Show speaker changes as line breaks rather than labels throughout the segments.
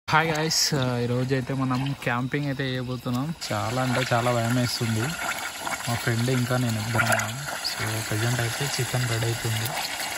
hi guys ఈరోజు అయితే మనం క్యాంపింగ్ అయితే చేయబోతున్నాం చాలా అంటే చాలా భయం వేస్తుంది మా ఫ్రెండ్ ఇంకా నేను ఇద్దరం ఉన్నాం సో ప్రజెంట్ అయితే చికెన్ రెడీ అవుతుంది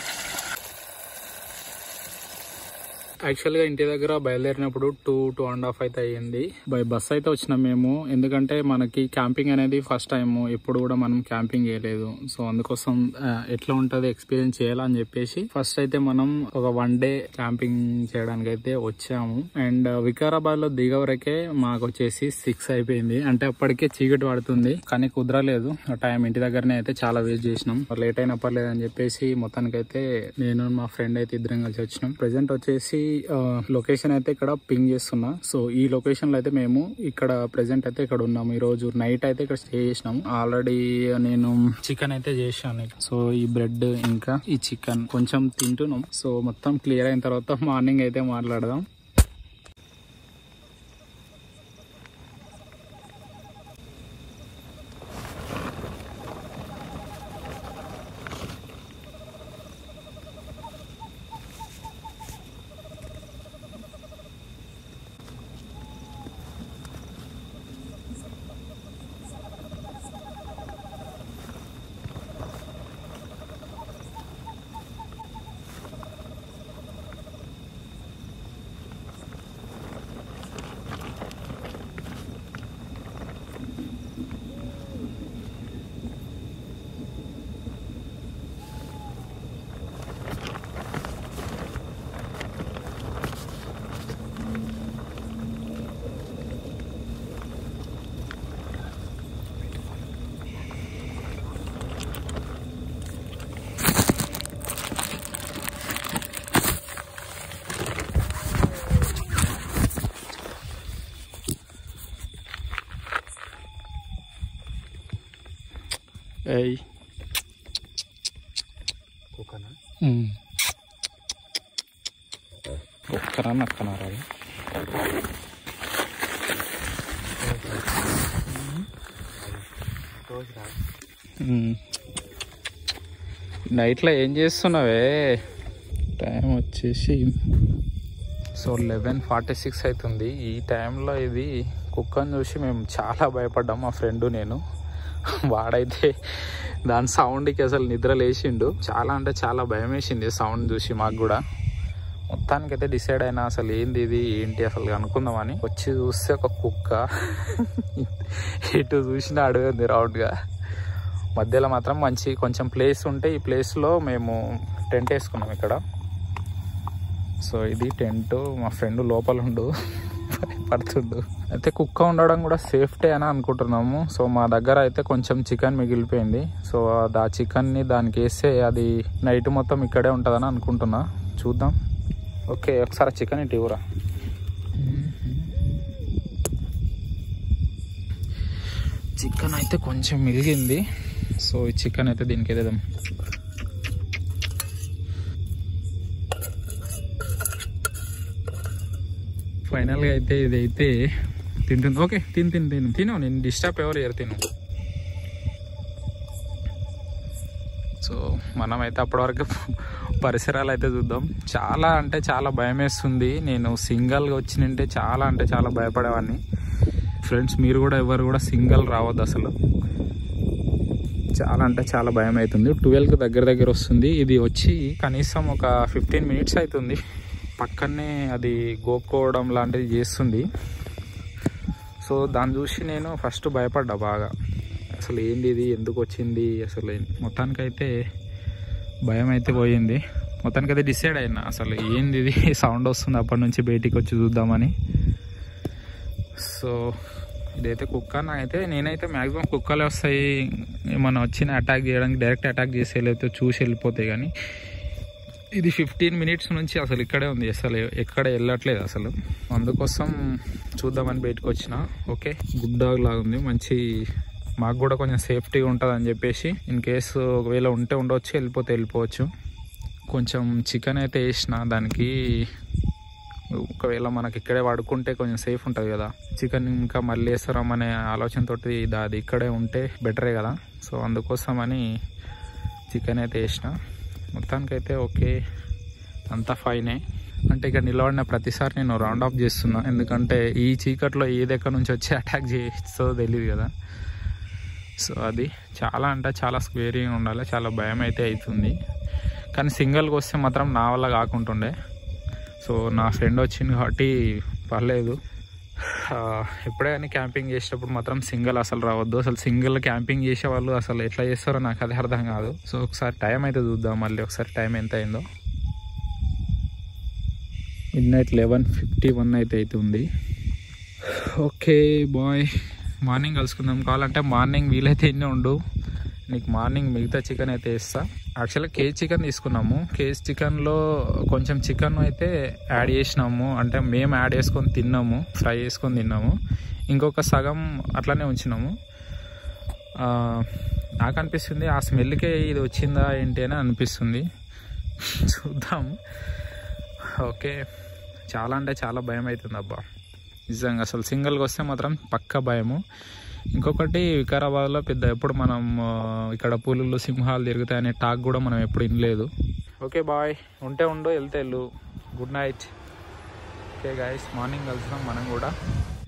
యాక్చువల్గా ఇంటి దగ్గర బయలుదేరినప్పుడు టూ టూ అండ్ హాఫ్ అయితే అయ్యింది బై బస్ అయితే వచ్చినాం మేము ఎందుకంటే మనకి క్యాంపింగ్ అనేది ఫస్ట్ టైం ఎప్పుడు కూడా మనం క్యాంపింగ్ చేయలేదు సో అందుకోసం ఆ, ఎట్లా ఉంటుంది ఎక్స్పీరియన్స్ చేయాలని చెప్పేసి ఫస్ట్ అయితే మనం ఒక వన్ డే క్యాంపింగ్ చేయడానికి అయితే వచ్చాము అండ్ వికారాబాద్ లో దిగ వరకే మాకు వచ్చేసి సిక్స్ అయిపోయింది అంటే అప్పటికే చీకటి పడుతుంది కానీ కుదరలేదు ఆ టైం ఇంటి దగ్గరనే అయితే చాలా వేస్ట్ చేసినాం లేట్ అయినా పర్లేదు అని చెప్పేసి మొత్తానికి అయితే నేను మా ఫ్రెండ్ అయితే ఇద్దరం కలిసి వచ్చినాం ప్రెసెంట్ వచ్చేసి లొకేషన్ అయితే ఇక్కడ పింగ్ చేస్తున్నా సో ఈ లొకేషన్ లో అయితే మేము ఇక్కడ ప్రెసెంట్ అయితే ఇక్కడ ఉన్నాము ఈ రోజు నైట్ అయితే ఇక్కడ స్టే చేసినాం ఆల్రెడీ నేను చికెన్ అయితే చేశాను సో ఈ బ్రెడ్ ఇంకా ఈ చికెన్ కొంచెం తింటున్నాం సో మొత్తం క్లియర్ అయిన తర్వాత మార్నింగ్ అయితే మాట్లాడదాం ఏయ్ ఒక్కరా నక్కనారా నైట్లో ఏం చేస్తున్నావే టైం వచ్చేసి సో లెవెన్ ఫార్టీ సిక్స్ అవుతుంది ఈ టైంలో ఇది కుక్కని చూసి మేము చాలా భయపడ్డాం మా ఫ్రెండ్ నేను వాడైతే దాని సౌండ్కి అసలు నిద్ర లేచిండు చాలా అంటే చాలా భయం వేసింది సౌండ్ చూసి మాకు కూడా మొత్తానికి అయితే డిసైడ్ అయినా అసలు ఏంది ఇది ఏంటి అసలు అనుకుందామని వచ్చి చూస్తే ఒక కుక్క ఇటు చూసిన అడవింది రౌండ్గా మధ్యలో మాత్రం మంచి కొంచెం ప్లేస్ ఉంటే ఈ ప్లేస్లో మేము టెంట్ వేసుకున్నాం ఇక్కడ సో ఇది టెంట్ మా ఫ్రెండ్ లోపల ఉండు పడుతుండు అయితే కుక్క ఉండడం కూడా సేఫ్టీ అని అనుకుంటున్నాము సో మా దగ్గర అయితే కొంచెం చికెన్ మిగిలిపోయింది సో అది ఆ చికెన్ని దానికి వేస్తే అది నైట్ మొత్తం ఇక్కడే ఉంటుందని అనుకుంటున్నా చూద్దాం ఓకే ఒకసారి చికెన్ ఇటు ఇవ్వరా చికెన్ అయితే కొంచెం మిగిలింది సో ఈ చికెన్ అయితే దీనికి వేద్దాం ఫైనల్గా అయితే ఇది అయితే తింటుంది ఓకే తిని తిని తిను తిను నేను డిస్టర్బ్ ఎవరు ఎరు తిను సో మనమైతే అప్పటివరకు పరిసరాలు అయితే చూద్దాం చాలా అంటే చాలా భయం వేస్తుంది నేను సింగల్గా వచ్చినంటే చాలా అంటే చాలా భయపడేవాడిని ఫ్రెండ్స్ మీరు కూడా ఎవరు కూడా సింగల్ రావద్దు అసలు చాలా అంటే చాలా భయం అవుతుంది ట్వెల్వ్కి దగ్గర దగ్గర వస్తుంది ఇది వచ్చి కనీసం ఒక ఫిఫ్టీన్ మినిట్స్ అవుతుంది పక్కనే అది గోక్కోవడం లాంటిది చేస్తుంది సో దాన్ని చూసి నేను ఫస్ట్ భయపడ్డా బాగా అసలు ఏంది ఇది ఎందుకు వచ్చింది అసలు ఏం- మొత్తానికైతే భయం అయితే పోయింది మొత్తానికైతే డిసైడ్ అయినా అసలు ఏంది ఇది సౌండ్ వస్తుంది అప్పటి నుంచి బయటికి వచ్చి చూద్దామని సో ఇదైతే కుక్క నాకైతే నేనైతే మ్యాక్సిమం కుక్కలే వస్తాయి ఏమన్నా వచ్చిన అటాక్ చేయడానికి డైరెక్ట్ అటాక్ చేసి లేకపోతే చూసి వెళ్ళిపోతాయి కానీ ఇది ఫిఫ్టీన్ మినిట్స్ నుంచి అసలు ఇక్కడే ఉంది అసలు ఎక్కడ వెళ్ళట్లేదు అసలు అందుకోసం చూద్దామని బయటకు వచ్చిన ఓకే గుడ్ డాగ్ లాగా ఉంది మంచి మాకు కూడా కొంచెం సేఫ్టీగా ఉంటుంది అని చెప్పేసి ఇన్ కేసు ఒకవేళ ఉంటే ఉండవచ్చు వెళ్ళిపోతే వెళ్ళిపోవచ్చు కొంచెం చికెన్ అయితే వేసిన దానికి ఒకవేళ మనకి ఇక్కడే వాడుకుంటే కొంచెం సేఫ్ ఉంటుంది కదా చికెన్ ఇంకా మళ్ళీ వేస్తారామనే ఆలోచనతో అది ఇక్కడే ఉంటే బెటరే కదా సో అందుకోసమని చికెన్ అయితే వేసిన మొత్తానికైతే ఓకే అంతా ఫైనే అంటే ఇక్కడ నిలబడిన ప్రతిసారి నేను రౌండ్ ఆఫ్ చేస్తున్నా ఎందుకంటే ఈ చీకట్లో ఏది ఎక్కడి నుంచి వచ్చి అటాక్ చేస్తుందో తెలియదు కదా సో అది చాలా అంటే చాలా స్క్వేరీగా ఉండాలి చాలా భయం అయితే అవుతుంది కానీ సింగిల్కి వస్తే మాత్రం నా వల్ల కాకుంటుండే సో నా ఫ్రెండ్ వచ్చింది కాబట్టి పర్లేదు ఆ, ఎప్పుడే కానీ క్యాంపింగ్ చేసేటప్పుడు మాత్రం సింగిల్ అసలు రావద్దు అసలు సింగిల్ క్యాంపింగ్ చేసే వాళ్ళు అసలు ఎట్లా చేస్తారో నాకు అది అర్థం కాదు సో ఒకసారి టైం అయితే చూద్దాం మళ్ళీ ఒకసారి టైం ఎంత అయిందో midnight eleven fifty one అయితే అవుతుంది ఓకే బాయ్ మార్నింగ్ కలుసుకుందాం కావాలంటే మార్నింగ్ వీలైతే ఎన్ని ఉండు నీకు మార్నింగ్ మిగతా చికెన్ అయితే ఇస్తా యాక్చువల్గా కేజీ చికెన్ తీసుకున్నాము కేజీ చికెన్లో కొంచెం చికెన్ అయితే యాడ్ చేసినాము అంటే మేము యాడ్ చేసుకొని తిన్నాము ఫ్రై చేసుకొని తిన్నాము ఇంకొక సగం అట్లానే ఉంచినాము ఆ, నాకు అనిపిస్తుంది ఆ స్మెల్కే ఇది వచ్చిందా ఏంటి అని అనిపిస్తుంది చూద్దాం ఓకే చాలా అంటే చాలా భయం అవుతుంది అబ్బా నిజంగా అసలు సింగిల్గా వస్తే మాత్రం పక్క భయము ఇంకొకటి వికారాబాద్లో పెద్ద ఎప్పుడు మనం ఆ, ఇక్కడ పులులు సింహాలు తిరుగుతాయనే టాక్ కూడా మనం ఎప్పుడు వినలేదు ఓకే బాయ్ ఉంటే ఉండు వెళ్తే వెళ్ళు good night okay guys morning కలుస్తాం మనం కూడా